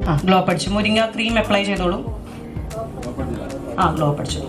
ആ ഗ്ലോ പഠിച്ചു മുരിങ്ങ ക്രീം അപ്ലൈ ചെയ്തോളൂ ആ ഗ്ലോ പഠിച്ചു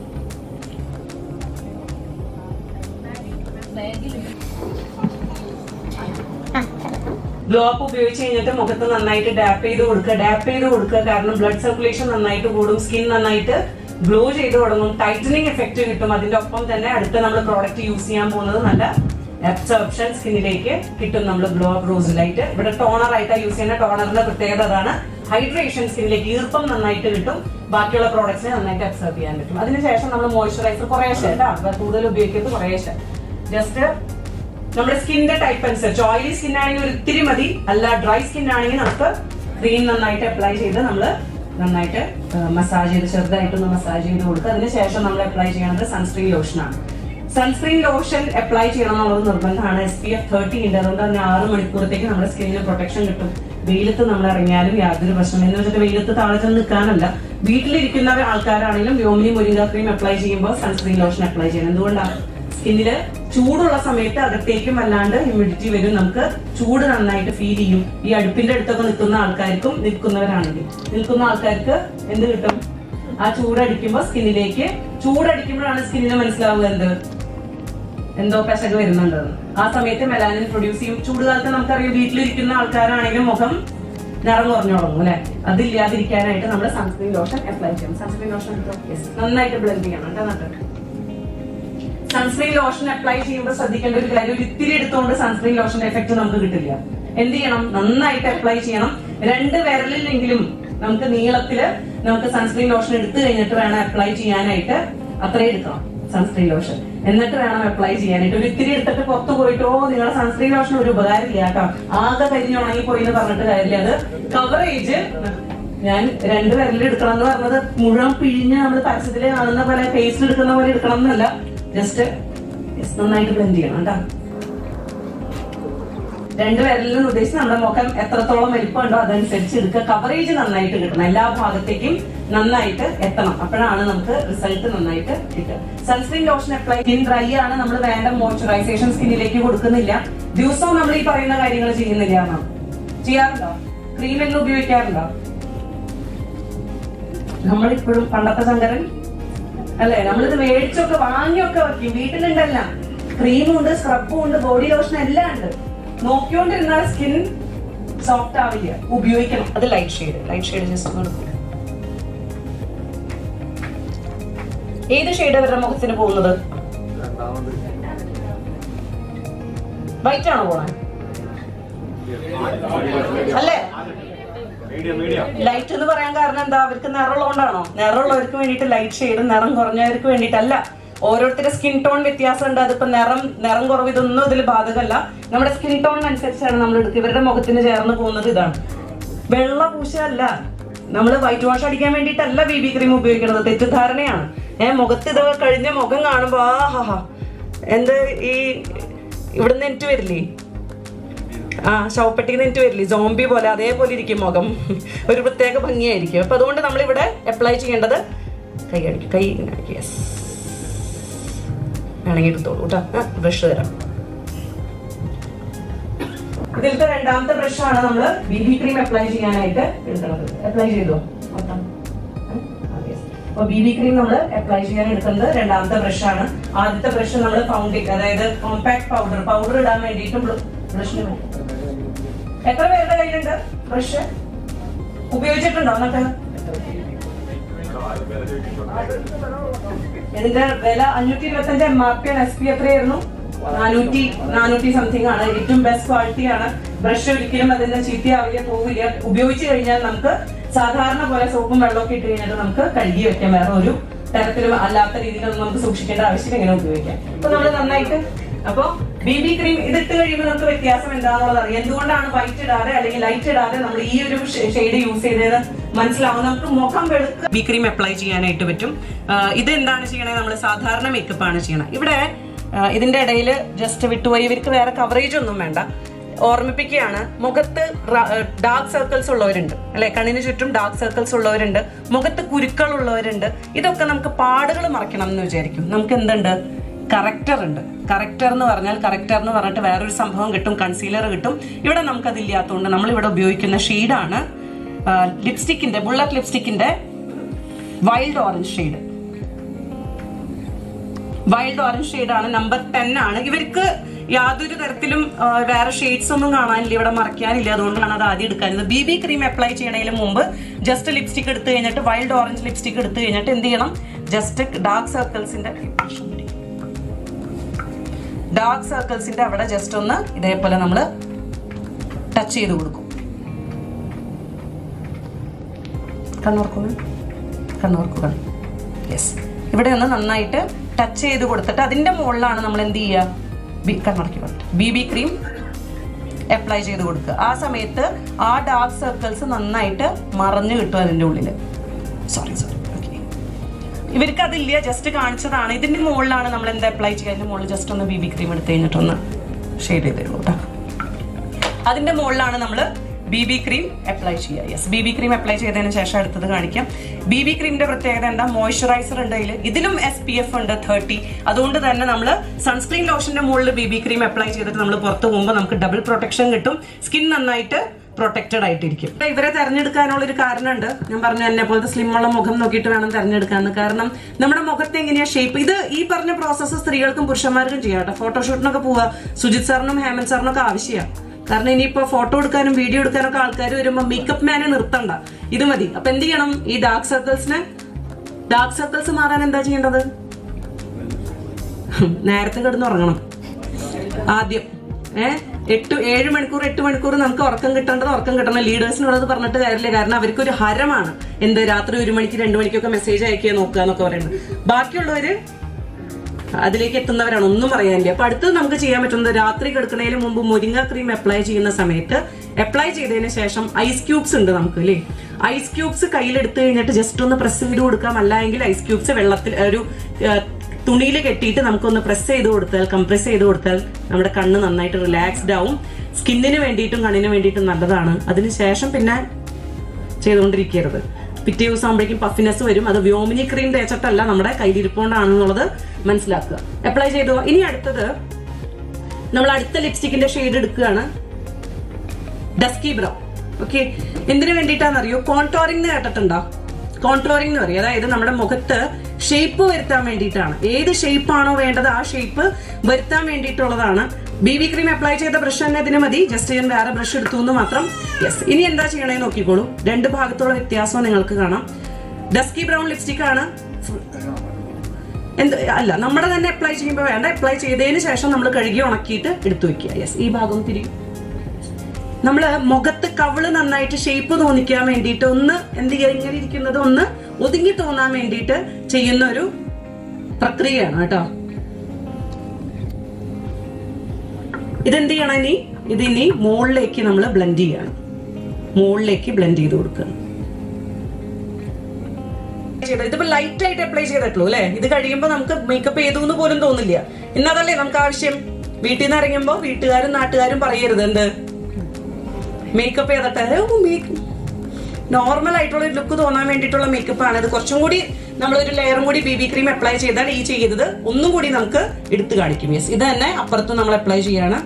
ഗ്ലോ അപ്പ് ഉപയോഗിച്ച് കഴിഞ്ഞിട്ട് മുഖത്ത് നന്നായിട്ട് ഡാപ്പ് ചെയ്ത് കൊടുക്കുക ഡാപ്പ് ചെയ്ത് കൊടുക്കുക കാരണം ബ്ലഡ് സർക്കുലേഷൻ നന്നായിട്ട് കൂടും സ്കിൻ നന്നായിട്ട് ഗ്ലോ ചെയ്ത് തുടങ്ങും ടൈറ്റനിങ് എഫക്റ്റ് കിട്ടും അതിന്റെ ഒപ്പം തന്നെ അടുത്ത നമ്മൾ പ്രോഡക്റ്റ് യൂസ് ചെയ്യാൻ പോകുന്നത് നല്ല അബ്സോർപ്ഷൻ സ്കിന്നിലേക്ക് കിട്ടും നമ്മൾ ഗ്ലോ അപ്പ് റോസിലായിട്ട് ഇവിടെ ടോണർ ആയിട്ടാണ് യൂസ് ചെയ്യുന്ന ടോണറിന്റെ പ്രത്യേകത അതാണ് ഹൈഡ്രേഷൻ സ്കിന്നിലേക്ക് ഈർപ്പം നന്നായിട്ട് കിട്ടും ബാക്കിയുള്ള പ്രോഡക്ട്സിനെ നന്നായിട്ട് അബ്സോർബ് ചെയ്യാൻ പറ്റും അതിനുശേഷം നമ്മൾ മോയ്സ്ചറൈസർ കുറേശ്ശെ കേട്ടോ കൂടുതൽ ഉപയോഗിക്കുന്നത് കുറേശ്ശെ ജസ്റ്റ് നമ്മുടെ സ്കിന്റെ ടൈപ്പ് അനുസരിച്ച് ഓയിലി സ്കിൻ ആണെങ്കിൽ ഒരു ഇത്തിരി മതി അല്ല ഡ്രൈ സ്കിൻ ആണെങ്കിൽ നമുക്ക് ക്രീം നന്നായിട്ട് അപ്ലൈ ചെയ്ത് നമ്മൾ നന്നായിട്ട് മസാജ് ചെയ്ത് ചെറുതായിട്ടൊന്ന് മസാജ് ചെയ്ത് കൊടുക്കുക അതിനുശേഷം നമ്മൾ അപ്ലൈ ചെയ്യണത് സൺസ്ക്രീൻ ലോഷൻ ആണ് സൺസ്ക്രീൻ ലോഷൻ അപ്ലൈ ചെയ്യണം എന്നുള്ളത് നിർബന്ധമാണ് എസ് പി എഫ് തേർട്ടി ഉണ്ട് അതുകൊണ്ട് തന്നെ ആറ് മണിക്കൂറത്തേക്ക് നമ്മുടെ സ്കിന്നിന് പ്രൊട്ടക്ഷൻ കിട്ടും വെയിലത്ത് നമ്മൾ ഇറങ്ങിയാലും യാതൊരു പ്രശ്നം എന്ന് വെച്ചിട്ട് വെയിലത്ത് താഴെ ചെന്ന് നിൽക്കാനല്ല വീട്ടിലിരിക്കുന്ന ആൾക്കാരാണെങ്കിലും വ്യോമിനി മുരിങ്ങ ക്രീം അപ്ലൈ ചെയ്യുമ്പോൾ സൺസ്ക്രീൻ ലോഷൻ അപ്ലൈ ചെയ്യണം എന്തുകൊണ്ടാണ് സ്കിന്നില് ചൂടുള്ള സമയത്ത് അകത്തേക്കും അല്ലാണ്ട് ഹ്യൂമിഡിറ്റി വരും നമുക്ക് ചൂട് നന്നായിട്ട് ഫീൽ ചെയ്യും ഈ അടുപ്പിന്റെ അടുത്തൊക്കെ നിൽക്കുന്ന ആൾക്കാർക്കും നിൽക്കുന്നവരാണെങ്കിൽ നിൽക്കുന്ന ആൾക്കാർക്ക് എന്ത് കിട്ടും ആ ചൂടടിക്കുമ്പോൾ സ്കിന്നിലേക്ക് ചൂടടിക്കുമ്പോഴാണ് സ്കിന്നിന് മനസ്സിലാവുക എന്ത് എന്തോ പെശക് വരുന്നുണ്ടെന്ന് ആ സമയത്ത് മെലാനിൻ പ്രൊഡ്യൂസ് ചെയ്യും ചൂടുകാലത്ത് നമുക്കറിയാം വീട്ടിലിരിക്കുന്ന ആൾക്കാരാണെങ്കിലും മുഖം നിറം കുറഞ്ഞു തുടങ്ങും അല്ലെ അതില്ലാതിരിക്കാനായിട്ട് നമ്മൾ സൺസ്ക്രീൻ ലോഷൻ അപ്ലൈ ചെയ്യണം സൺസ്ക്രീൻ ലോഷൻ നന്നായിട്ട് ബ്ലെൻഡ് ചെയ്യണം കേട്ടോ നട്ടിട്ട് സൺസ്ക്രീൻ ലോഷൻ അപ്ലൈ ചെയ്യുമ്പോൾ ശ്രദ്ധിക്കേണ്ട ഒരു കാര്യം ഒരു ഇത്തിരി എടുത്തുകൊണ്ട് സൺസ്ക്രീൻ ലോഷന്റെ എഫക്ട് നമുക്ക് കിട്ടില്ല എന്ത് ചെയ്യണം നന്നായിട്ട് അപ്ലൈ ചെയ്യണം രണ്ട് വിരലിലെങ്കിലും നമുക്ക് നീളത്തില് നമുക്ക് സൺസ്ക്രീൻ ലോഷൻ എടുത്തു കഴിഞ്ഞിട്ട് വേണം അപ്ലൈ ചെയ്യാനായിട്ട് അത്രയും എടുക്കണം സൺസ്ക്രീൻ ലോഷൻ എന്നിട്ട് വേണം അപ്ലൈ ചെയ്യാനായിട്ട് ഒരു ഇത്തിരി എടുത്തിട്ട് പുറത്ത് പോയിട്ട് ഓ നിങ്ങളുടെ സൺസ്ക്രീൻ ലോഷൻ ഒരു ഉപകാരമില്ല കേട്ടോ ആകെ കരിഞ്ഞുണങ്ങി പോയി എന്ന് പറഞ്ഞിട്ട് കാര്യമില്ല അത് കവറേജ് ഞാൻ രണ്ട് വിരലിൽ എടുക്കണം എന്ന് പറഞ്ഞത് മുഴുവൻ പിഴിഞ്ഞ് നമ്മൾ പരസ്യത്തില് കാണുന്ന പോലെ ഫേസിൽ എടുക്കുന്ന പോലെ എടുക്കണം എന്നല്ല ജസ്റ്റ് നന്നായിട്ട് ബ്ലെൻഡ് ചെയ്യണം കേട്ടോ രണ്ട് വിരലിലും ഉദ്ദേശിച്ച് നമ്മുടെ മുഖം എത്രത്തോളം വലിപ്പമുണ്ടോ അതനുസരിച്ച് എടുക്കുക കവറേജ് നന്നായിട്ട് കിട്ടണം എല്ലാ ഭാഗത്തേക്കും നന്നായിട്ട് എത്തണം അപ്പോഴാണ് നമുക്ക് റിസൾട്ട് നന്നായിട്ട് കിട്ടുക sunscreen lotion apply skin dry ആണ് നമ്മൾ വേണ്ട മോയ്സ്ചറൈസേഷൻ സ്കിന്നിലേക്ക് കൊടുക്കുന്നില്ല ദിവസവും നമ്മൾ ഈ പറയുന്ന കാര്യങ്ങൾ ചെയ്യുന്നില്ല എന്നാണ് ചെയ്യാറുണ്ടോ ക്രീം എല്ലാം ഉപയോഗിക്കാറുണ്ടോ നമ്മളിപ്പോഴും പണ്ടത്തെ ശങ്കരൻ അല്ലേ നമ്മളിത് മേടിച്ചൊക്കെ വാങ്ങിയൊക്കെ വെക്കും വീട്ടിലുണ്ടല്ല ക്രീമും ഉണ്ട് സ്ക്രബും ഉണ്ട് ബോഡി ലോഷൻ എല്ലാം ഉണ്ട് നോക്കിക്കൊണ്ടിരുന്നാൽ സ്കിൻ സോഫ്റ്റ് ആവില്ല ഉപയോഗിക്കണം അത് light shade light shade just കൊടുക്കും ഏത് ഷെയ്ഡ് അവരുടെ മുഖത്തിന് പോകുന്നത് വൈറ്റ് ആണോ പോണേ അല്ലേ ലൈറ്റ് എന്ന് പറയാൻ കാരണം എന്താ അവർക്ക് നിറമുള്ളതുകൊണ്ടാണോ നിറമുള്ളവർക്ക് വേണ്ടിയിട്ട് ലൈറ്റ് ഷെയ്ഡ് നിറം കുറഞ്ഞവർക്ക് വേണ്ടിയിട്ടല്ല ഓരോരുത്തരുടെ സ്കിൻ ടോൺ വ്യത്യാസമുണ്ട് അതിപ്പോ നിറം നിറം കുറവ് ഇതൊന്നും ഇതിൽ ബാധകമല്ല നമ്മുടെ സ്കിൻ ടോണിനനുസരിച്ചാണ് നമ്മൾ എടുക്കുക ഇവരുടെ മുഖത്തിന് ചേർന്ന് പോകുന്നത് ഇതാണ് വെള്ള പൂശല്ല നമ്മൾ വൈറ്റ് വാഷ് അടിക്കാൻ വേണ്ടിയിട്ടല്ല ബി ബി ക്രീം ഉപയോഗിക്കുന്നത് തെറ്റിദ്ധാരണയാണ് ഏഹ് മുഖത്ത് ഇതൊക്കെ കഴിഞ്ഞ മുഖം കാണുമ്പോ ആ ഹാ ഹാ എന്ത് ഈ ഇവിടുന്ന് എനിക്ക് വരില്ലേ ആ ശവപ്പെട്ടിക്ക് നിന്നിട്ട് വരില്ലേ സോംബി പോലെ അതേപോലെ ഇരിക്കും മുഖം ഒരു പ്രത്യേക ഭംഗിയായിരിക്കും അപ്പൊ അതുകൊണ്ട് നമ്മൾ ഇവിടെ അപ്ലൈ ചെയ്യേണ്ടത് കൈ അടിക്കും കൈ യെസ് വേണമെങ്കിൽ എടുത്തോളൂ കേട്ടോ ബ്രഷ് തരാം ഇതിലത്തെ രണ്ടാമത്തെ ബ്രഷാണ് നമ്മൾ ബി ബി ക്രീം അപ്ലൈ ചെയ്യാനായിട്ട് എടുക്കുന്നത് അപ്ലൈ ചെയ്തോ മൊത്തം അപ്പൊ ബി ബി ക്രീം നമ്മൾ അപ്ലൈ ചെയ്യാൻ എടുക്കുന്നത് രണ്ടാമത്തെ ബ്രഷാണ് ആദ്യത്തെ ബ്രഷ് നമ്മൾ ഫൗണ്ടേഷൻ അതായത് കോമ്പാക്ട് പൗഡർ പൗഡർ ഇടാൻ വേണ്ടിയിട്ടും ബ്രഷിന് എത്ര പേരുടെ കയ്യിലുണ്ട് ബ്രഷ് ഉപയോഗിച്ചിട്ടുണ്ടോ എന്നിട്ട് ഇതിന്റെ വില അഞ്ഞൂറ്റി ഇരുപത്തി അഞ്ച് എം ആർ പി ആണ് എസ് പി എത്രയായിരുന്നു നാനൂറ്റി നാനൂറ്റി സംതിങ് ആണ് ഏറ്റവും ബെസ്റ്റ് ക്വാളിറ്റി ആണ് ബ്രഷ് ഒരിക്കലും അതിന്റെ ചീത്തയാവില്ല പോവില്ല ഉപയോഗിച്ച് കഴിഞ്ഞാൽ നമുക്ക് സാധാരണ പോലെ സോപ്പും വെള്ളമൊക്കെ ഇട്ട് കഴിഞ്ഞിട്ട് നമുക്ക് കഴുകി വെക്കാം വേറെ ഒരു തരത്തിലും അല്ലാത്ത രീതിയിലൊന്നും നമുക്ക് സൂക്ഷിക്കേണ്ട ആവശ്യം ഇങ്ങനെ ഉപയോഗിക്കാം അപ്പൊ നമ്മൾ നന്നായിട്ട് അപ്പൊ ബി ബി ക്രീം ഇതിട്ട് കഴിയുമ്പോൾ നമുക്ക് വ്യത്യാസം എന്താണെന്നുള്ളത് അറിയാം എന്തുകൊണ്ടാണ് വൈറ്റ് ഇടാതെ അല്ലെങ്കിൽ ലൈറ്റ് ഇടാതെ നമ്മൾ ഈ ഒരു ഷെയ്ഡ് യൂസ് ചെയ്തത് മനസ്സിലാവും നമുക്ക് മുഖം വെളുക്ക് ബി ക്രീം അപ്ലൈ ചെയ്യാനായിട്ട് പറ്റും ആഹ് ഇത് എന്താണ് ചെയ്യണേ നമ്മൾ സാധാരണ മേക്കപ്പ് ആണ് ചെയ്യണം ഇവിടെ ആഹ് ഇതിന്റെ ഇടയിൽ ജസ്റ്റ് വിട്ടുപോയി ഇവർക്ക് വേറെ കവറേജ് ഒന്നും വേണ്ട ഓർമ്മിപ്പിക്കുകയാണ് മുഖത്ത് ഡാർക്ക് സർക്കിൾസ് ഉള്ളവരുണ്ട് അല്ലെ കണ്ണിന് ചുറ്റും ഡാർക്ക് സർക്കിൾസ് ഉള്ളവരുണ്ട് മുഖത്ത് കുരുക്കൾ ഉള്ളവരുണ്ട് ഇതൊക്കെ നമുക്ക് പാടുകൾ മറയ്ക്കണം എന്ന് വിചാരിക്കും നമുക്ക് എന്തുണ്ട് കറക്റ്റർ ഉണ്ട് കറക്റ്റർ എന്ന് പറഞ്ഞാൽ കറക്റ്റർ എന്ന് പറഞ്ഞിട്ട് വേറൊരു സംഭവം കിട്ടും കൺസീലർ കിട്ടും ഇവിടെ നമുക്കതില്ലാത്തതുകൊണ്ട് നമ്മൾ ഇവിടെ ഉപയോഗിക്കുന്ന ഷെയ്ഡാണ് ലിപ്സ്റ്റിക്കിന്റെ ബുള്ളറ്റ് ലിപ്സ്റ്റിക്കിന്റെ wild orange shade wild orange shade ആണ് നമ്പർ ടെൻ ആണ് ഇവർക്ക് യാതൊരു തരത്തിലും ആ, വേറെ ഷെയ്ഡ്സ് ഒന്നും കാണാനില്ല ഇവിടെ മറയ്ക്കാനില്ല അതുകൊണ്ടാണ് അത് ആദ്യം എടുക്കുന്നത് ബി ബി ക്രീം അപ്ലൈ ചെയ്യണതിന് മുമ്പ് ജസ്റ്റ് ലിപ്സ്റ്റിക് എടുത്തു കഴിഞ്ഞിട്ട് വൈൽഡ് ഓറഞ്ച് ലിപ്സ്റ്റിക് എടുത്തു കഴിഞ്ഞിട്ട് എന്ത് ചെയ്യണം ജസ്റ്റ് ഡാർക്ക് സർക്കിൾസിന്റെ ഡാർക്ക് സർക്കിൾസിന്റെ അവിടെ ജസ്റ്റ് ഒന്ന് ഇതേപോലെ നമ്മൾ ടച്ച് ചെയ്ത് കൊടുക്കും കണ്ണോർക്കുക കണ്ണോർക്കുക യെസ് ഇവിടെ ഒന്ന് നന്നായിട്ട് ടച്ച് ചെയ്ത് കൊടുത്തിട്ട് അതിന്റെ മുകളിലാണ് നമ്മൾ എന്ത് ചെയ്യുക ബി- കണ്ണടക്കി ബി ബി ക്രീം അപ്ലൈ ചെയ്ത് കൊടുക്കുക ആ സമയത്ത് ആ ഡാർക്ക് സർക്കിൾസ് നന്നായിട്ട് മറഞ്ഞു കിട്ടും അതിന്റെ ഉള്ളിൽ സോറി സോറി ഓക്കെ ഇവർക്ക് അതില്ല ജസ്റ്റ് കാണിച്ചതാണ് ഇതിന്റെ മുകളിലാണ് നമ്മൾ എന്താ അപ്ലൈ ചെയ്യുക അതിന്റെ മുകളിൽ ജസ്റ്റ് ഒന്ന് ബി ബി ക്രീം എടുത്ത് കഴിഞ്ഞിട്ടൊന്ന് ഷെയ്ഡ് ചെയ്ത് തരുള്ളൂ കേട്ടോ അതിന്റെ മുകളിലാണ് നമ്മൾ ബി ബി ക്രീം അപ്ലൈ ചെയ്യുക yes B B cream apply ചെയ്തതിന് ശേഷം അടുത്തത് കാണിക്കാം ബി ബി ക്രീമിന്റെ പ്രത്യേകത എന്താ മോയ്സ്ചറൈസർ ഉണ്ട് അതിൽ ഇതിലും എസ് പി എഫ് ഉണ്ട് തേർട്ടി അതുകൊണ്ട് തന്നെ നമ്മൾ സൺസ്ക്രീൻ ലോഷന്റെ മുകളിൽ ബി ബി ക്രീം അപ്ലൈ ചെയ്തിട്ട് നമ്മൾ പുറത്ത് പോകുമ്പോൾ നമുക്ക് ഡബിൾ പ്രൊട്ടക്ഷൻ കിട്ടും സ്കിൻ നന്നായിട്ട് പ്രൊട്ടക്റ്റഡ് ആയിട്ടിരിക്കും ഇപ്പൊ ഇവരെ തെരഞ്ഞെടുക്കാനുള്ള ഒരു കാരണമുണ്ട് ഞാൻ പറഞ്ഞു എന്നെ പോലത്തെ സ്ലിം ഉള്ള മുഖം നോക്കിയിട്ട് വേണം തെരഞ്ഞെടുക്കാന്ന് കാരണം നമ്മുടെ മുഖത്തെ എങ്ങനെയാ ഷേപ്പ് ഇത് ഈ പറഞ്ഞ പ്രോസസ്സ് സ്ത്രീകൾക്കും പുരുഷന്മാർക്കും ചെയ്യാം കേട്ടോ ഫോട്ടോഷൂട്ടിനൊക്കെ പോവുക സുജിത് സാറിനും ഹേമന്ത് സാറിനും ഒക്കെ ആവശ്യമാണ് കാരണം ഇനിയിപ്പോ ഫോട്ടോ എടുക്കാനും വീഡിയോ എടുക്കാനും ഒക്കെ ആൾക്കാർ വരുമ്പോ മേക്കപ്പ് മാനെ നിർത്തണ്ട ഇത് മതി അപ്പൊ എന്ത് ചെയ്യണം ഈ ഡാർക്ക് സർക്കിൾസിന് ഡാർക്ക് സർക്കിൾസ് മാറാൻ എന്താ ചെയ്യേണ്ടത് ഹും, നേരത്തെ കിടന്നുറങ്ങണം ആദ്യം ഏഹ് എട്ട് ഏഴ് മണിക്കൂർ എട്ട് മണിക്കൂർ നമുക്ക് ഉറക്കം കിട്ടേണ്ടത് ഉറക്കം കിട്ടണം ലീഡേഴ്സിനോട് പറഞ്ഞിട്ട് കാര്യമില്ല കാരണം അവർക്കൊരു ഹരമാണ് എന്ത് രാത്രി ഒരു മണിക്ക് രണ്ടു മണിക്കൊക്കെ മെസ്സേജ് അയക്കുക നോക്കുക എന്നൊക്കെ പറയുന്നത് ബാക്കിയുള്ളവര് അതിലേക്ക് എത്തുന്നവരാണ് ഒന്നും പറയാനില്ല അപ്പൊ അടുത്തത് നമുക്ക് ചെയ്യാൻ പറ്റുന്നത് രാത്രി കിടക്കുന്നതിന് മുമ്പ് മുരിങ്ങ ക്രീം അപ്ലൈ ചെയ്യുന്ന സമയത്ത് അപ്ലൈ ചെയ്തതിന് ശേഷം ഐസ് ക്യൂബ്സ് ഉണ്ട് നമുക്ക് അല്ലേ ഐസ് ക്യൂബ്സ് കയ്യിലെടുത്ത് കഴിഞ്ഞിട്ട് ജസ്റ്റ് ഒന്ന് പ്രസ് ചെയ്ത് കൊടുക്കാം അല്ല എങ്കിൽ ഐസ് ക്യൂബ്സ് വെള്ളത്തിൽ ഒരു തുണിയിൽ കെട്ടിയിട്ട് നമുക്കൊന്ന് പ്രസ് ചെയ്ത് കൊടുത്താൽ കംപ്രസ് ചെയ്ത് കൊടുത്താൽ നമ്മുടെ കണ്ണ് നന്നായിട്ട് റിലാക്സ്ഡ് ആവും സ്കിന്നിന് വേണ്ടിയിട്ടും കണ്ണിന് വേണ്ടിയിട്ടും നല്ലതാണ് അതിനുശേഷം പിന്നെ ചെയ്തുകൊണ്ടിരിക്കരുത് പിറ്റേ ദിവസം ആകുമ്പോഴേക്കും പഫിനെസ് വരും അത് വ്യോമിനി ക്രീം തേച്ചിട്ടല്ല നമ്മുടെ കയ്യിലിരിപ്പോണ്ടാണെന്നുള്ളത് മനസ്സിലാക്കുക അപ്ലൈ ചെയ്തു ഇനി അടുത്തത് നമ്മൾ അടുത്ത ലിപ്സ്റ്റിക്കിന്റെ ഷെയ്ഡ് എടുക്കുകയാണ് ഡസ്കി ബ്രൗൺ ഓക്കെ എന്തിനു വേണ്ടിയിട്ടാണെന്നറിയോ കോൺടോറിംഗ് എന്ന് കേട്ടിട്ടുണ്ടോ കോൺട്രോറിംഗ് എന്ന് പറയും അതായത് നമ്മുടെ മുഖത്ത് ഷേപ്പ് വരുത്താൻ വേണ്ടിയിട്ടാണ് ഏത് ഷേപ്പ് ആണോ വേണ്ടത് ആ ഷേപ്പ് വരുത്താൻ വേണ്ടിയിട്ടുള്ളതാണ് ബി ബി ക്രീം അപ്ലൈ ചെയ്ത ബ്രഷ് തന്നെ ഇതിന് മതി ജസ്റ്റ് ഞാൻ വേറെ ബ്രഷ് എടുത്തു എന്ന് മാത്രം യെസ് ഇനി എന്താ ചെയ്യണേ നോക്കിക്കോളൂ രണ്ട് ഭാഗത്തുള്ള വ്യത്യാസം നിങ്ങൾക്ക് കാണാം ഡസ്കി ബ്രൗൺ ലിപ്സ്റ്റിക് ആണ് എന്ത് അല്ല നമ്മുടെ തന്നെ അപ്ലൈ ചെയ്യുമ്പോൾ വേണ്ട അപ്ലൈ ചെയ്തതിന് ശേഷം നമ്മൾ കഴുകി ഉണക്കിയിട്ട് എടുത്തു വെക്കുക യെസ് ഈ ഭാഗം തിരികെ നമ്മള് മുഖത്ത് കവിള് നന്നായിട്ട് ഷേപ്പ് തോന്നിക്കാൻ വേണ്ടിയിട്ട് ഒന്ന് എന്ത് ചെയ്യുക ഇങ്ങനെ ഇരിക്കുന്നത് ഒന്ന് ഒതുങ്ങി തോന്നാൻ വേണ്ടിയിട്ട് ചെയ്യുന്ന ഒരു പ്രക്രിയയാണ് കേട്ടോ ഇതെന്ത് ചെയ്യണം ഇനി ഇതിനി മുകളിലേക്ക് നമ്മൾ ബ്ലെൻഡ് ചെയ്യണം മുകളിലേക്ക് ബ്ലെൻഡ് ചെയ്ത് കൊടുക്കണം ചെയ്തത് ഇതിപ്പോ ലൈറ്റ് ആയിട്ട് അപ്ലൈ ചെയ്തിട്ടുള്ളൂ അല്ലെ ഇത് കഴിയുമ്പോ നമുക്ക് മേക്കപ്പ് ചെയ്തു എന്ന് പോലും തോന്നില്ല ഇന്നതല്ലേ നമുക്ക് ആവശ്യം വീട്ടിൽ നിന്ന് ഇറങ്ങുമ്പോ വീട്ടുകാരും നാട്ടുകാരും പറയരുത് എന്ത് മേക്കപ്പ് ചെയ്തിട്ട് നോർമൽ ആയിട്ടുള്ള ഒരു ലുക്ക് തോന്നാൻ വേണ്ടിയിട്ടുള്ള മേക്കപ്പ് ആണ് ഇത് കുറച്ചും കൂടി നമ്മളൊരു ലെയറും കൂടി ബി ബി ക്രീം അപ്ലൈ ചെയ്താൽ ഈ ചെയ്തത് ഒന്നും കൂടി നമുക്ക് എടുത്തു കാണിക്കും യെസ് ഇത് തന്നെ അപ്പുറത്ത് നമ്മൾ അപ്ലൈ ചെയ്യാണ്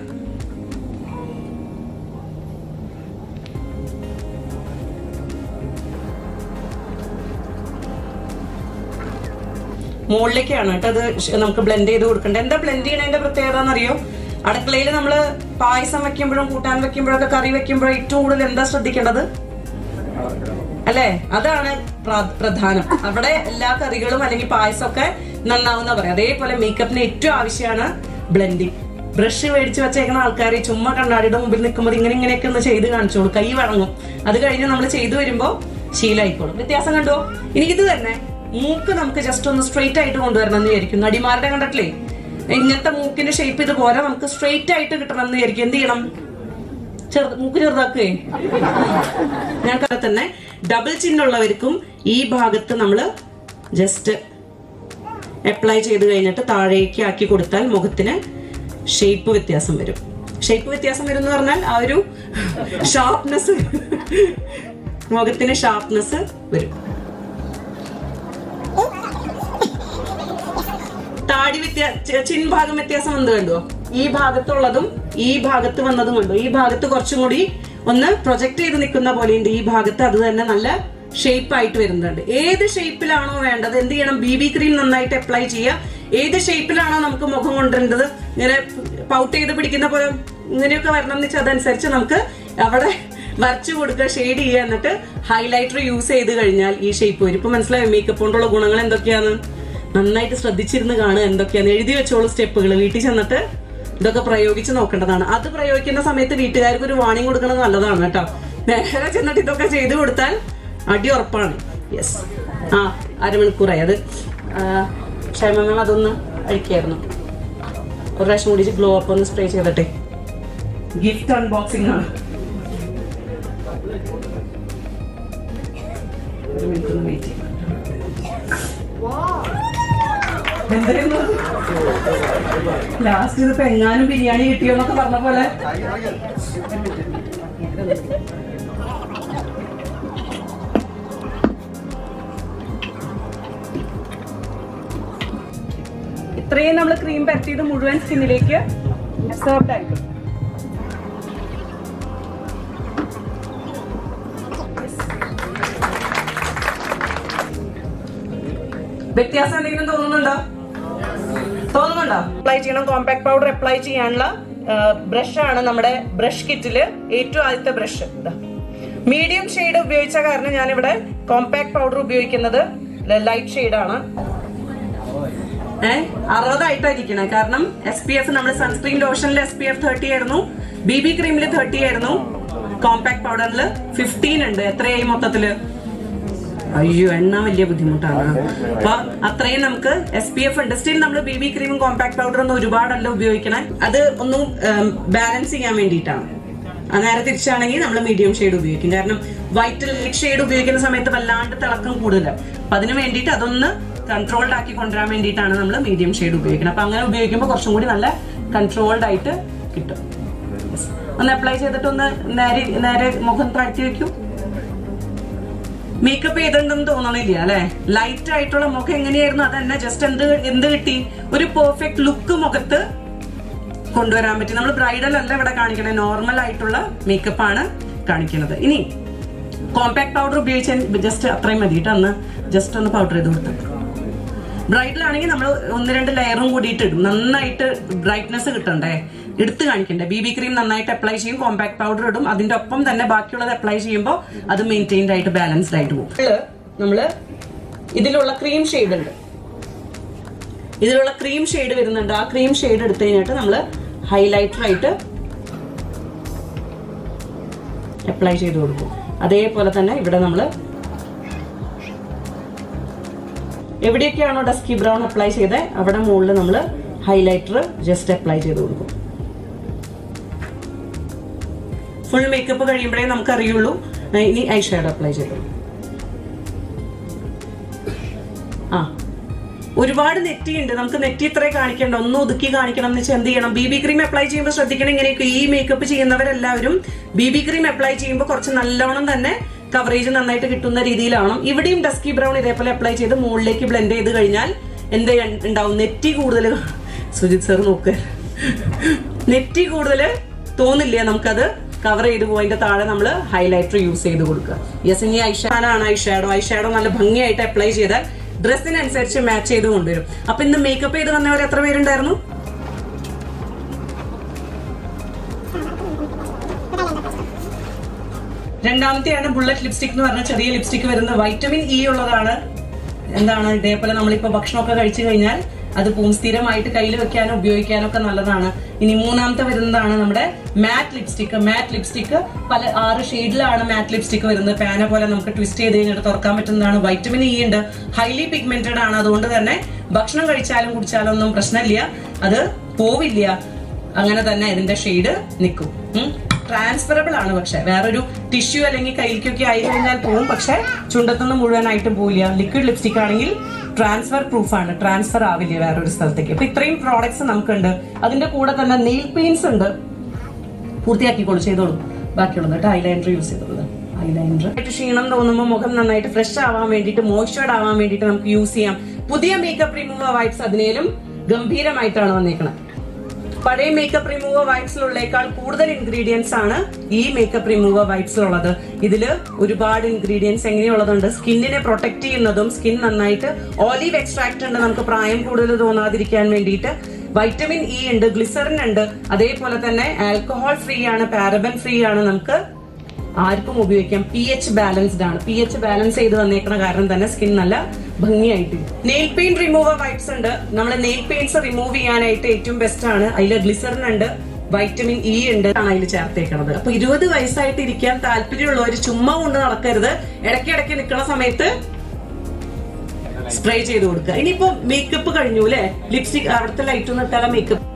മുകളിലേക്കാണ് കേട്ടോ അത് ഷ് നമുക്ക് ബ്ലെൻഡ് ചെയ്ത് കൊടുക്കേണ്ടത് എന്താ ബ്ലെൻഡ് ചെയ്യണതിന്റെ പ്രത്യേകത എന്നറിയോ അടുക്കളയിൽ നമ്മൾ പായസം വെക്കുമ്പോഴും കൂട്ടാൻ വെക്കുമ്പോഴൊക്കെ കറി വെക്കുമ്പോഴും ഏറ്റവും കൂടുതൽ എന്താ ശ്രദ്ധിക്കേണ്ടത് അല്ലേ അതാണ് പ്ര- പ്രധാനം അവിടെ എല്ലാ കറികളും അല്ലെങ്കിൽ പായസമൊക്കെ നന്നാവുന്ന പറയാം അതേപോലെ മേക്കപ്പിന് ഏറ്റവും ആവശ്യമാണ് ബ്ലെൻഡിങ് ബ്രഷ് മേടിച്ച് വെച്ചേക്കുന്ന ആൾക്കാർ ചുമ്മാ കണ്ണാടിയുടെ മുമ്പിൽ നിൽക്കുമ്പോൾ ഇങ്ങനെ ഇങ്ങനെയൊക്കെ ഒന്ന് ചെയ്ത് കാണിച്ചോളൂ കൈ വഴങ്ങും അത് കഴിഞ്ഞ് നമ്മൾ ചെയ്തു വരുമ്പോ ശീലായിക്കോളും വ്യത്യാസം കണ്ടോ ഇനി ഇത് തന്നെ മൂക്ക് നമുക്ക് ജസ്റ്റ് ഒന്ന് സ്ട്രെയിറ്റ് ആയിട്ട് കൊണ്ടുവരണം എന്ന് വിചാരിക്കും നടിമാരുടെ കണ്ടിട്ടില്ലേ ഇങ്ങനത്തെ മൂക്കിന്റെ ഷേപ്പ് ഇതുപോലെ നമുക്ക് സ്ട്രെയിറ്റ് ആയിട്ട് കിട്ടണം എന്ന് വിചാരിക്കും എന്ത് ചെയ്യണം ചെറുത് മൂക്ക് ചെറുതാക്കുകയെ ഞങ്ങൾക്ക് തന്നെ ഡബിൾ ചിഹ്നമുള്ളവർക്കും ഈ ഭാഗത്ത് നമ്മൾ ജസ്റ്റ് അപ്ലൈ ചെയ്ത് കഴിഞ്ഞിട്ട് താഴേക്ക് ആക്കി കൊടുത്താൽ മുഖത്തിന് ഷേപ്പ് വ്യത്യാസം വരും ഷേപ്പ് വ്യത്യാസം വരും എന്ന് പറഞ്ഞാൽ ആ ഒരു ഷാർപ്നെസ് മുഖത്തിന് ഷാർപ്നെസ് വരും താടി വ്യത്യാ ചി- ചിൻ ഭാഗം വ്യത്യാസം എന്ത് കണ്ടോ ഈ ഭാഗത്തുള്ളതും ഈ ഭാഗത്ത് വന്നതും കണ്ടോ ഈ ഭാഗത്ത് കുറച്ചും കൂടി ഒന്ന് പ്രൊജക്ട് ചെയ്ത് നിൽക്കുന്ന പോലെയുണ്ട് ഈ ഭാഗത്ത് അത് തന്നെ നല്ല ഷേപ്പ് ആയിട്ട് വരുന്നുണ്ട് ഏത് ഷേപ്പിലാണോ വേണ്ടത് എന്ത് ചെയ്യണം ബി ബി ക്രീം നന്നായിട്ട് അപ്ലൈ ചെയ്യുക ഏത് ഷേപ്പിലാണോ നമുക്ക് മുഖം കൊണ്ടുവരേണ്ടത് ഇങ്ങനെ പൗട്ട് ചെയ്ത് പിടിക്കുന്ന പോലെ ഇങ്ങനെയൊക്കെ വരണം എന്ന് വെച്ചാൽ അതനുസരിച്ച് നമുക്ക് അവിടെ വരച്ചു കൊടുക്കുക ഷെയ്ഡ് ചെയ്യുക എന്നിട്ട് ഹൈലൈറ്റർ യൂസ് ചെയ്ത് കഴിഞ്ഞാൽ ഈ ഷേപ്പ് വരും ഇപ്പൊ മനസ്സിലായോ മേക്കപ്പ് കൊണ്ടുള്ള ഗുണങ്ങൾ എന്തൊക്കെയാണ് നന്നായിട്ട് ശ്രദ്ധിച്ചിരുന്ന് കാണുക എന്തൊക്കെയാണ് എഴുതി വെച്ചോളൂ സ്റ്റെപ്പുകൾ വീട്ടിൽ ചെന്നിട്ട് ഇതൊക്കെ പ്രയോഗിച്ച് നോക്കേണ്ടതാണ് അത് പ്രയോഗിക്കുന്ന സമയത്ത് വീട്ടുകാർക്ക് ഒരു വാണിംഗ് കൊടുക്കുന്നത് നല്ലതാണ് കേട്ടോ നേരെ ചെന്നിട്ട് ഇതൊക്കെ ചെയ്തു കൊടുത്താൽ അടി ഉറപ്പാണ് യെസ് ആ അരമണിക്കൂറായി അത് ക്ഷേമം അതൊന്ന് അഴിക്കായിരുന്നു ഒരു പ്രാവശ്യം കൂടി ഗ്ലോ അപ്പ് ഒന്ന് സ്പ്രേ ചെയ്തിട്ടെ ഗിഫ്റ്റ് അൺബോക്സിംഗ് ആണ് ഒരു മിനിറ്റ് ഒന്ന് വെയിറ്റ് ചെയ്യാം എന്തായിരുന്നു ലാസ്റ്റ് ഇതിപ്പോ എങ്ങാനും ബിരിയാണി കിട്ടിയോ എന്നൊക്കെ പറഞ്ഞ പോലെ ഇത്രയും നമ്മൾ ക്രീം പരത്തിയത് മുഴുവൻ സ്കിന്നിലേക്ക് അബ്സോർബ്ഡ് ആയിരിക്കും വ്യത്യാസം എന്തെങ്കിലും തോന്നുന്നുണ്ടോ തോന്നുന്നുണ്ടോ അപ്ലൈ ചെയ്യണം കോമ്പാക്ട് പൗഡർ അപ്ലൈ ചെയ്യാനുള്ള ബ്രഷ് ആണ് നമ്മുടെ ബ്രഷ് കിറ്റില് ഏറ്റവും ആദ്യത്തെ ബ്രഷ് മീഡിയം ഷെയ്ഡ് ഉപയോഗിച്ച കാരണം ഞാനിവിടെ കോമ്പാക്ട് പൗഡർ ഉപയോഗിക്കുന്നത് ലൈറ്റ് ഷെയ്ഡാണ് ഏഹ് അറുപതായിട്ടായിരിക്കണേ കാരണം എസ് പി എഫ് നമ്മുടെ സൺസ്ക്രീൻ ലോഷനിൽ എസ് പി എഫ് തേർട്ടി ആയിരുന്നു ബി ബി ക്രീമിൽ തേർട്ടി ആയിരുന്നു കോമ്പാക്ട് പൗഡറിൽ ഫിഫ്റ്റീൻ ഉണ്ട് എത്രയായി മൊത്തത്തില് അയ്യോ എണ്ണ വലിയ ബുദ്ധിമുട്ടാണ് അപ്പൊ അത്രയും നമുക്ക് എസ് പി എഫ് ഉണ്ട് സ്റ്റിൽ നമ്മൾ ബി ബി ക്രീമും കോമ്പാക്ട് പൗഡറും ഒന്നും ഒരുപാടല്ല ഉപയോഗിക്കണേ അത് ഒന്നും ബാലൻസ് ചെയ്യാൻ വേണ്ടിയിട്ടാണ് ആ നേരെ തിരിച്ചാണെങ്കിൽ നമ്മൾ മീഡിയം ഷെയ്ഡ് ഉപയോഗിക്കും കാരണം വൈറ്റ് ലിക് ഷെയ്ഡ് ഉപയോഗിക്കുന്ന സമയത്ത് വല്ലാണ്ട് തിളക്കം കൂടുതലാണ് അപ്പൊ അതിന് വേണ്ടിയിട്ട് അതൊന്ന് കൺട്രോൾഡ് ആക്കി കൊണ്ടുവരാൻ വേണ്ടിയിട്ടാണ് നമ്മൾ മീഡിയം ഷെയ്ഡ് ഉപയോഗിക്കുന്നത് അപ്പൊ അങ്ങനെ ഉപയോഗിക്കുമ്പോൾ കുറച്ചും കൂടി നല്ല കൺട്രോൾഡ് ആയിട്ട് കിട്ടും Yes. ഒന്ന് അപ്ലൈ ചെയ്തിട്ട് ഒന്ന് നേരെ നേരെ മുഖം താഴ്ത്തി വെക്കൂ മേക്കപ്പ് ചെയ്തിട്ടുണ്ടെന്ന് തോന്നണില്ല അല്ലെ ലൈറ്റ് ആയിട്ടുള്ള മുഖം എങ്ങനെയായിരുന്നു അതന്നെ ജസ്റ്റ് എന്ത് എന്ത് കിട്ടി ഒരു പെർഫെക്റ്റ് ലുക്ക് മുഖത്ത് കൊണ്ടുവരാൻ പറ്റി നമ്മൾ ബ്രൈഡൽ അല്ല ഇവിടെ കാണിക്കണേ നോർമൽ ആയിട്ടുള്ള മേക്കപ്പ് ആണ് കാണിക്കുന്നത് ഇനി കോമ്പാക്ട് പൗഡർ ഉപയോഗിച്ചാൽ ജസ്റ്റ് അത്രയും മതി കേട്ടോ അന്ന് ജസ്റ്റ് ഒന്ന് പൗഡർ ചെയ്ത് കൊടുത്തു ബ്രൈഡൽ ആണെങ്കിൽ നമ്മൾ ഒന്ന് രണ്ട് ലെയറും കൂടിയിട്ട് ഇടും നന്നായിട്ട് ബ്രൈറ്റ്നെസ് കിട്ടണ്ടേ എടുത്ത് കാണിക്കണ്ടേ ബി ബി ക്രീം നന്നായിട്ട് അപ്ലൈ ചെയ്യും കോമ്പാക്ട് പൗഡർ ഇടും അതിന്റെ ഒപ്പം തന്നെ ബാക്കിയുള്ളത് അപ്ലൈ ചെയ്യുമ്പോൾ അത് മെയിൻറ്റെയിൻഡ് ആയിട്ട് ബാലൻസ്ഡ് ആയിട്ട് പോകും നമ്മള് ഇതിലുള്ള ക്രീം ഷെയ്ഡ് ഉണ്ട് ഇതിലുള്ള ക്രീം ഷെയ്ഡ് വരുന്നുണ്ട് ആ ക്രീം ഷെയ്ഡ് എടുത്തു കഴിഞ്ഞിട്ട് നമ്മൾ ഹൈലൈറ്റർ ആയിട്ട് അപ്ലൈ ചെയ്ത് കൊടുക്കും അതേപോലെ തന്നെ ഇവിടെ നമ്മൾ എവിടെയൊക്കെയാണോ ഡസ്കി ബ്രൗൺ അപ്ലൈ ചെയ്തത് അവിടെ മുകളിൽ നമ്മൾ ഹൈലൈറ്റർ ജസ്റ്റ് അപ്ലൈ ചെയ്ത് കൊടുക്കും ഫുൾ മേക്കപ്പ് കഴിയുമ്പോഴേ നമുക്ക് അറിയുള്ളൂ ഇനി ഐ ഷാഡോ അപ്ലൈ ചെയ്തു ആ ഒരുപാട് നെറ്റി ഉണ്ട് നമുക്ക് നെറ്റി ഇത്രേ കാണിക്കണ്ട ഒന്ന് ഒതുക്കി കാണിക്കണം എന്ന് വെച്ചാൽ എന്ത് ചെയ്യണം ബി ബി ക്രീം അപ്ലൈ ചെയ്യുമ്പോൾ ശ്രദ്ധിക്കണം ഇങ്ങനെയൊക്കെ ഈ മേക്കപ്പ് ചെയ്യുന്നവരെല്ലാവരും ബി ബി ക്രീം അപ്ലൈ ചെയ്യുമ്പോൾ കുറച്ച് നല്ലോണം തന്നെ കവറേജ് നന്നായിട്ട് കിട്ടുന്ന രീതിയിലാവണം ഇവിടെയും ഡസ്കി ബ്രൗൺ ഇതേപോലെ അപ്ലൈ ചെയ്ത് മുകളിലേക്ക് ബ്ലെൻഡ് ചെയ്ത് കഴിഞ്ഞാൽ എന്ത് ഉണ്ടാവും നെറ്റി കൂടുതൽ സുജിത് സർ നോക്ക് നെറ്റി കൂടുതൽ തോന്നില്ല നമുക്കത് കവർ ചെയ്ത് പോയിന്റെ താഴെ നമ്മൾ ഹൈലൈറ്റർ യൂസ് ചെയ്ത് കൊടുക്കുക യെസ് ഇനി ഐഷാഡാണ് ഐഷാഡോ ഐഷാഡോ നല്ല ഭംഗിയായിട്ട് അപ്ലൈ ചെയ്താൽ ഡ്രസ്സിനനുസരിച്ച് മാച്ച് ചെയ്ത് കൊണ്ടുവരും അപ്പൊ ഇന്ന് മേക്കപ്പ് ചെയ്ത് വന്നവർ എത്ര പേരുണ്ടായിരുന്നു രണ്ടാമത്തെയാണ് ബുള്ളറ്റ് ലിപ്സ്റ്റിക് എന്ന് പറഞ്ഞ ചെറിയ ലിപ്സ്റ്റിക് വരുന്നത് വൈറ്റമിൻ ഇ ഉള്ളതാണ് എന്താണ് ഇതേപോലെ നമ്മളിപ്പോ ഭക്ഷണമൊക്കെ കഴിച്ചു കഴിഞ്ഞാൽ അത് പൂം സ്ഥിരമായിട്ട് കയ്യിൽ വെക്കാനോ ഉപയോഗിക്കാനോ ഒക്കെ നല്ലതാണ് ഇനി മൂന്നാമത്തെ വരുന്നതാണ് നമ്മുടെ മാറ്റ് ലിപ്സ്റ്റിക് മാറ്റ് ലിപ്സ്റ്റിക് പല ആറ് ഷെയ്ഡിലാണ് മാറ്റ് ലിപ്സ്റ്റിക് വരുന്നത് പാന പോലെ നമുക്ക് ട്വിസ്റ്റ് ചെയ്ത് കഴിഞ്ഞിട്ട് തുറക്കാൻ പറ്റുന്നതാണ് വൈറ്റമിൻ ഇ ഉണ്ട് ഹൈലി പിഗ്മെന്റഡ് ആണ് അതുകൊണ്ട് തന്നെ ഭക്ഷണം കഴിച്ചാലും കുടിച്ചാലും ഒന്നും പ്രശ്നമില്ല അത് പോവില്ല അങ്ങനെ തന്നെ ഇതിന്റെ ഷെയ്ഡ് നിൽക്കും ട്രാൻസ്ഫറബിൾ ആണ് പക്ഷെ വേറൊരു ടിഷ്യൂ അല്ലെങ്കിൽ കയ്യിലേക്കൊക്കെ ആയി കഴിഞ്ഞാൽ പോവും പക്ഷെ ചുണ്ടത്തൊന്നും മുഴുവനായിട്ടും പോവില്ല ലിക്വിഡ് ലിപ്സ്റ്റിക് ആണെങ്കിൽ ട്രാൻസ്ഫർ പ്രൂഫ് ആണ് ട്രാൻസ്ഫർ ആവില്ല വേറൊരു സ്ഥലത്തേക്ക് അപ്പൊ ഇത്രയും പ്രോഡക്ട്സ് നമുക്കുണ്ട് അതിന്റെ കൂടെ തന്നെ നെയിൽ പെയിന്റ്സ് ഉണ്ട് പൂർത്തിയാക്കിക്കോളൂ ചെയ്തോളൂ ബാക്കിയുള്ളത് കേട്ടോ ഐലൈനർ യൂസ് ചെയ്തോളൂ ഐലൈനർ ക്ഷീണം തോന്നുമ്പോൾ മുഖം നന്നായിട്ട് ഫ്രഷ് ആവാൻ വേണ്ടിയിട്ട് മോയ്സ്ചേർഡ് ആവാൻ വേണ്ടിയിട്ട് നമുക്ക് യൂസ് ചെയ്യാം പുതിയ മേക്കപ്പ് റിമൂവർ വൈപ്സ് അതിനേലും ഗംഭീരമായിട്ടാണ് വന്നേക്കുന്നത് പഴയ മേക്കപ്പ് റിമൂവർ വൈപ്സിലുള്ളേക്കാൾ കൂടുതൽ ഇൻഗ്രീഡിയൻസ് ആണ് ഈ മേക്കപ്പ് റിമൂവർ വൈപ്സിലുള്ളത് ഇതില് ഒരുപാട് ഇൻഗ്രീഡിയൻസ് എങ്ങനെയുള്ളതുണ്ട് സ്കിന്നിനെ പ്രൊട്ടക്ട് ചെയ്യുന്നതും സ്കിൻ നന്നായിട്ട് ഓലീവ് എക്സ്ട്രാക്ട് ഉണ്ട് നമുക്ക് പ്രായം കൂടുതൽ തോന്നാതിരിക്കാൻ വേണ്ടിയിട്ട് വൈറ്റമിൻ ഇ ഉണ്ട് ഗ്ലിസറിൻ ഉണ്ട് അതേപോലെ തന്നെ ആൽക്കഹോൾ ഫ്രീ ആണ് പാരബൻ ഫ്രീ ആണ് നമുക്ക് ആർക്കും ഉപയോഗിക്കാം പി എച്ച് ബാലൻസ്ഡ് ആണ് പി എച്ച് ബാലൻസ് ചെയ്ത് തന്നേക്കുന്ന കാരണം തന്നെ സ്കിൻ നല്ല ഭംഗിയായിട്ട് നെയിൽ പെയിന്റ് റിമൂവർ വൈപ്സ് ഉണ്ട് നമ്മൾ നെയിൽ പെയിന്റ്സ് റിമൂവ് ചെയ്യാനായിട്ട് ഏറ്റവും ബെസ്റ്റ് ആണ് അതിൽ ഗ്ലിസറിൻ ഉണ്ട് വൈറ്റമിൻ ഇ ഉണ്ട് ആണ് അതിൽ ചേർത്തേക്കുന്നത് അപ്പൊ ഇരുപത് വയസ്സായിട്ട് ഇരിക്കാൻ താല്പര്യമുള്ളവർ ചുമ്മാ കൊണ്ട് നടക്കരുത് ഇടയ്ക്കിടയ്ക്ക് നിൽക്കുന്ന സമയത്ത് സ്പ്രേ ചെയ്ത് കൊടുക്കുക ഇനിയിപ്പോ മേക്കപ്പ് കഴിഞ്ഞു അല്ലെ ലിപ്സ്റ്റിക് അവിടുത്തെ ലൈറ്റ് ഒന്നും ഇട്ടാല മേക്കപ്പ്